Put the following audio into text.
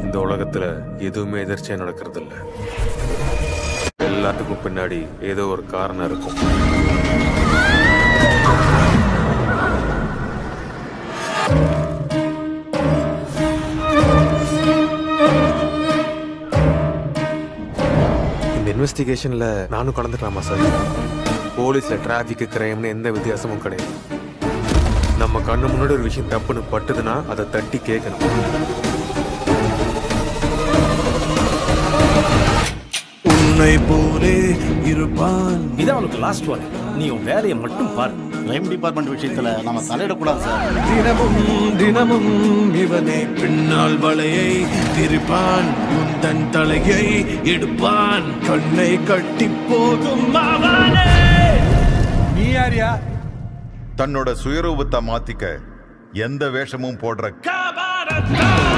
இந்த உலகத்துல எதுவுமே எதிர்ச்சியா நடக்கிறது இல்ல எல்லாத்துக்கும் பின்னாடி ஏதோ ஒரு காரணம் இருக்கும் இந்த இன்வெஸ்டிகேஷன்ல நானும் கலந்துக்கலாமா சார் போலீஸ்ல டிராபிக் கிரைம்னு எந்த வித்தியாசமும் கிடையாது நம்ம கண்ணு முன்னாடி ஒரு விஷயம் தப்புன்னு பட்டுதுன்னா அதை தட்டி கேட்கணும் உன்னை போலே இருப்பான் இதான் உனக்கு லாஸ்ட் ஒன் நீ உன் வேலையை மட்டும் பாரு கிரைம் டிபார்ட்மெண்ட் விஷயத்துல நம்ம தலையிடக்கூடாது சார் தினமும் தினமும் இவனை பின்னால் வலையை திரிப்பான் முந்தன் தலையை எடுப்பான் கண்ணை கட்டி போகும் அவனே நீ யாரியா தன்னோட சுயரூபத்தை மாத்திக்க எந்த வேஷமும் போடுற காபாரத்தா